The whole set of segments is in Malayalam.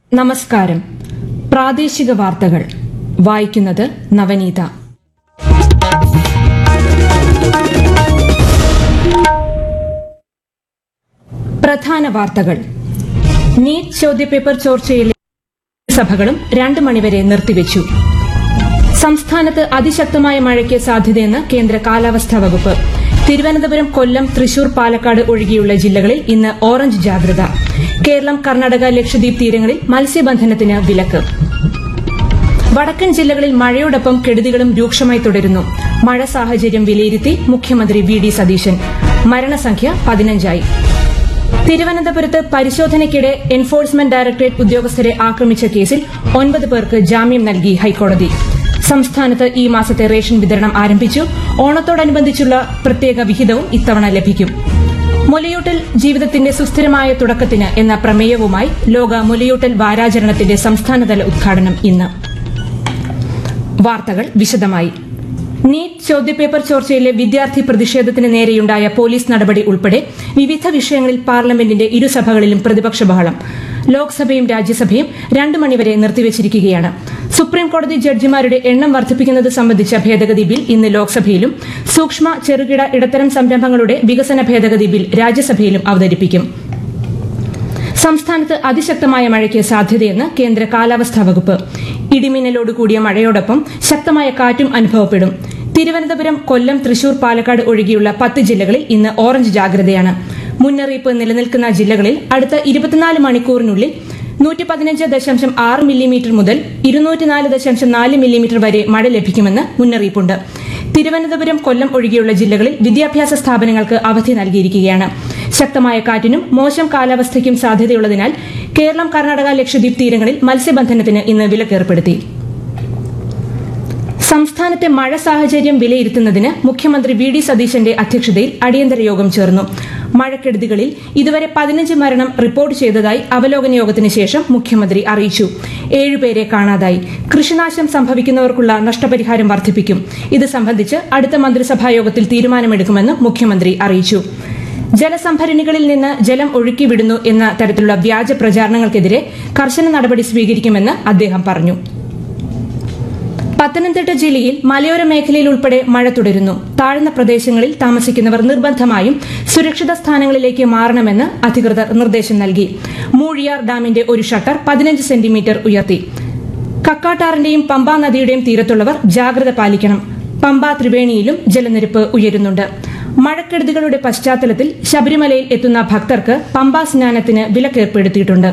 നമസ്കാരം പ്രാദേശിക വാർത്തകൾ വായിക്കുന്നത് നവനീത പ്രധാന വാർത്തകൾ നീറ്റ് ചോദ്യപേപ്പർ ചോർച്ചയിലെ സഭകളും രണ്ട് മണിവരെ നിർത്തിവെച്ചു സംസ്ഥാനത്ത് അതിശക്തമായ മഴയ്ക്ക് സാധ്യതയെന്ന് കേന്ദ്ര കാലാവസ്ഥാ വകുപ്പ് തിരുവനന്തപുരം കൊല്ലം തൃശൂർ പാലക്കാട് ഒഴികെയുള്ള ജില്ലകളിൽ ഇന്ന് ഓറഞ്ച് ജാഗ്രത കേരളം കർണാടക ലക്ഷദ്വീപ് തീരങ്ങളിൽ മത്സ്യബന്ധനത്തിന് വിലക്ക് വടക്കൻ ജില്ലകളിൽ മഴയോടൊപ്പം കെടുതികളും രൂക്ഷമായി തുടരുന്നു മഴ സാഹചര്യം വിലയിരുത്തി മുഖ്യമന്ത്രി വി ഡി സതീശൻ മരണസംഖ്യ പതിനഞ്ചായി തിരുവനന്തപുരത്ത് പരിശോധനയ്ക്കിടെ എൻഫോഴ്സ്മെന്റ് ഡയറക്ടറേറ്റ് ഉദ്യോഗസ്ഥരെ ആക്രമിച്ച കേസിൽ ഒൻപത് പേർക്ക് ജാമ്യം നൽകി ഹൈക്കോടതി സംസ്ഥാനത്ത് ഈ മാസത്തെ റേഷൻ വിതരണം ആരംഭിച്ചു ഓണത്തോടനുബന്ധിച്ചുള്ള പ്രത്യേക വിഹിതവും ഇത്തവണ ലഭിക്കും മുലയൂട്ടൽ ജീവിതത്തിന്റെ സുസ്ഥിരമായ തുടക്കത്തിന് എന്ന പ്രമേയവുമായി ലോക മുലയൂട്ടൽ വാരാചരണത്തിന്റെ സംസ്ഥാനതല ഉദ്ഘാടനം ഇന്ന് വാർത്തകൾ വിശദമായി നീറ്റ് ചോദ്യപേപ്പർ ചോർച്ചയിലെ വിദ്യാർത്ഥി പ്രതിഷേധത്തിന് നേരെയുണ്ടായ പോലീസ് നടപടി ഉൾപ്പെടെ വിവിധ വിഷയങ്ങളിൽ പാർലമെന്റിന്റെ ഇരുസഭകളിലും പ്രതിപക്ഷ ബഹളം ലോക്സഭയും രാജ്യസഭയും രണ്ട് മണിവരെ നിർത്തിവച്ചിരിക്കുകയാണ് സുപ്രീംകോടതി ജഡ്ജിമാരുടെ എണ്ണം വർദ്ധിപ്പിക്കുന്നത് സംബന്ധിച്ച ഭേദഗതി ബിൽ ഇന്ന് ലോക്സഭയിലും സൂക്ഷ്മ ചെറുകിട ഇടത്തരം സംരംഭങ്ങളുടെ വികസന ഭേദഗതി ബിൽ രാജ്യസഭയിലും അവതരിപ്പിക്കും സംസ്ഥാനത്ത് അതിശക്തമായ മഴയ്ക്ക് സാധ്യതയെന്ന് കേന്ദ്ര കാലാവസ്ഥാ വകുപ്പ് ഇടിമിന്നലോട് കൂടിയ മഴയോടൊപ്പം ശക്തമായ കാറ്റും അനുഭവപ്പെടും തിരുവനന്തപുരം കൊല്ലം തൃശൂർ പാലക്കാട് ഒഴികെയുള്ള പത്ത് ജില്ലകളിൽ ഇന്ന് ഓറഞ്ച് ജാഗ്രതയാണ് മുന്നറിയിപ്പ് നിലനിൽക്കുന്ന ജില്ലകളിൽ അടുത്ത ഇരുപത്തിനാല് മണിക്കൂറിനുള്ളിൽ നൂറ്റി പതിനഞ്ച് ദശാംശം ആറ് മില്ലിമീറ്റർ മുതൽ ഇരുന്നൂറ്റിനാല് ദശാംശം നാല് മില്ലിമീറ്റർ വരെ മഴ ലഭിക്കുമെന്ന് മുന്നറിയിപ്പുണ്ട് തിരുവനന്തപുരം കൊല്ലം ഒഴികെയുള്ള ജില്ലകളിൽ വിദ്യാഭ്യാസ സ്ഥാപനങ്ങൾക്ക് അവധി നൽകിയിരിക്കുകയാണ് ശക്തമായ കാറ്റിനും മോശം കാലാവസ്ഥയ്ക്കും സാധ്യതയുള്ളതിനാൽ കേരളം കർണാടക ലക്ഷദ്വീപ് തീരങ്ങളിൽ മത്സ്യബന്ധനത്തിന് ഇന്ന് വിലക്കേർപ്പെടുത്തി സംസ്ഥാനത്തെ മഴ സാഹചര്യം വിലയിരുത്തുന്നതിന് മുഖ്യമന്ത്രി വി ഡി സതീശന്റെ അധ്യക്ഷതയിൽ അടിയന്തര യോഗം ചേർന്നു മഴക്കെടുതികളിൽ ഇതുവരെ പതിനഞ്ച് മരണം റിപ്പോർട്ട് ചെയ്തതായി അവലോകന യോഗത്തിന് ശേഷം മുഖ്യമന്ത്രി അറിയിച്ചു ഏഴുപേരെ കാണാതായി കൃഷിനാശം സംഭവിക്കുന്നവർക്കുള്ള നഷ്ടപരിഹാരം വർദ്ധിപ്പിക്കും ഇത് സംബന്ധിച്ച് അടുത്ത മന്ത്രിസഭാ യോഗത്തിൽ തീരുമാനമെടുക്കുമെന്ന് മുഖ്യമന്ത്രി അറിയിച്ചു ജലസംഭരണികളിൽ നിന്ന് ജലം ഒഴുക്കിവിടുന്നു എന്ന തരത്തിലുള്ള വ്യാജ പ്രചാരണങ്ങൾക്കെതിരെ കർശന നടപടി സ്വീകരിക്കുമെന്ന് അദ്ദേഹം പറഞ്ഞു പത്തനംതിട്ട ജില്ലയിൽ മലയോര മേഖലയിൽ ഉൾപ്പെടെ മഴ തുടരുന്നു താഴ്ന്ന പ്രദേശങ്ങളിൽ താമസിക്കുന്നവർ നിർബന്ധമായും സുരക്ഷിത സ്ഥാനങ്ങളിലേക്ക് മാറണമെന്ന് അധികൃതർ നിർദ്ദേശം നൽകി മൂഴിയാർ ഡാമിന്റെ ഒരു ഷട്ടർ പതിനഞ്ച് സെന്റിമീറ്റർ ഉയർത്തി കക്കാട്ടാറിന്റെയും പമ്പാ നദിയുടെയും തീരത്തുള്ളവർ ജാഗ്രത പാലിക്കണം പമ്പ ത്രിവേണിയിലും ജലനിരപ്പ് ഉയരുന്നുണ്ട് മഴക്കെടുതികളുടെ പശ്ചാത്തലത്തിൽ ശബരിമലയിൽ എത്തുന്ന ഭക്തർക്ക് പമ്പാ സ്നാനത്തിന് വിലക്കേർപ്പെടുത്തിയിട്ടുണ്ട്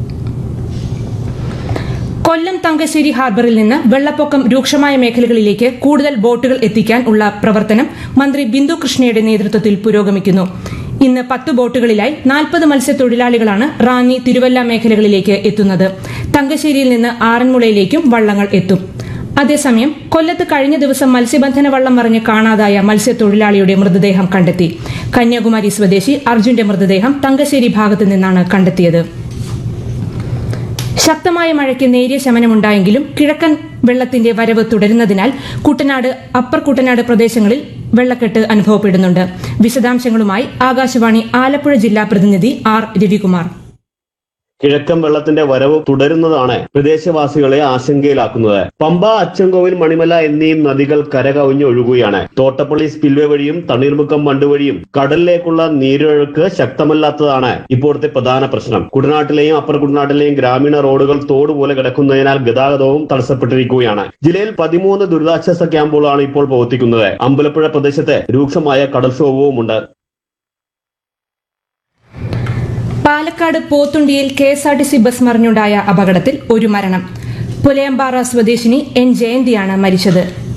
കൊല്ലം തങ്കശ്ശേരി ഹാർബറിൽ നിന്ന് വെള്ളപ്പൊക്കം രൂക്ഷമായ മേഖലകളിലേക്ക് കൂടുതൽ ബോട്ടുകൾ എത്തിക്കാൻ ഉള്ള പ്രവർത്തനം മന്ത്രി ബിന്ദു കൃഷ്ണയുടെ നേതൃത്വത്തിൽ പുരോഗമിക്കുന്നു ഇന്ന് പത്ത് ബോട്ടുകളിലായി നാൽപ്പത് മത്സ്യത്തൊഴിലാളികളാണ് റാന്നി തിരുവല്ല മേഖലകളിലേക്ക് എത്തുന്നത് തങ്കശ്ശേരിയിൽ നിന്ന് ആറന്മുളയിലേക്കും വള്ളങ്ങൾ എത്തും അതേസമയം കൊല്ലത്ത് കഴിഞ്ഞ ദിവസം മത്സ്യബന്ധന വള്ളം മറിഞ്ഞ് കാണാതായ മത്സ്യത്തൊഴിലാളിയുടെ മൃതദേഹം കണ്ടെത്തി കന്യാകുമാരി സ്വദേശി അർജുന്റെ മൃതദേഹം തങ്കശ്ശേരി ഭാഗത്തു നിന്നാണ് കണ്ടെത്തിയത് ശക്തമായ മഴയ്ക്ക് നേരിയ ശമനമുണ്ടായെങ്കിലും കിഴക്കൻ വെള്ളത്തിന്റെ വരവ് തുടരുന്നതിനാൽ കുട്ടനാട് അപ്പർ കുട്ടനാട് പ്രദേശങ്ങളിൽ വെള്ളക്കെട്ട് അനുഭവപ്പെടുന്നുണ്ട് വിശദാംശങ്ങളുമായി ആകാശവാണി ആലപ്പുഴ ജില്ലാ പ്രതിനിധി ആർ രവികുമാർ കിഴക്കൻ വെള്ളത്തിന്റെ വരവ് തുടരുന്നതാണ് പ്രദേശവാസികളെ ആശങ്കയിലാക്കുന്നത് പമ്പ അച്ചൻകോവിൽ മണിമല എന്നീ നദികൾ കരകവിഞ്ഞ് ഒഴുകുകയാണ് തോട്ടപ്പള്ളി സ്പിൽവേ വഴിയും തണ്ണീർമുക്കം ബണ്ട് വഴിയും കടലിലേക്കുള്ള നീരൊഴുക്ക് ശക്തമല്ലാത്തതാണ് ഇപ്പോഴത്തെ പ്രധാന പ്രശ്നം കുട്ടനാട്ടിലെയും അപ്പർ കുട്ടനാട്ടിലെയും ഗ്രാമീണ റോഡുകൾ തോട് പോലെ കിടക്കുന്നതിനാൽ ഗതാഗതവും തടസ്സപ്പെട്ടിരിക്കുകയാണ് ജില്ലയിൽ പതിമൂന്ന് ദുരിതാശ്വാസ ക്യാമ്പുകളാണ് ഇപ്പോൾ പ്രവർത്തിക്കുന്നത് അമ്പലപ്പുഴ പ്രദേശത്ത് രൂക്ഷമായ കടൽക്ഷോഭവുമുണ്ട് പാലക്കാട് പോത്തുണ്ടിയിൽ K S R T C bus മറിഞ്ഞുണ്ടായ അപകടത്തിൽ ഒരു മരണം പുലയമ്പാറ സ്വദേശിനി എൻ ജയന്തിയാണ് മരിച്ചത്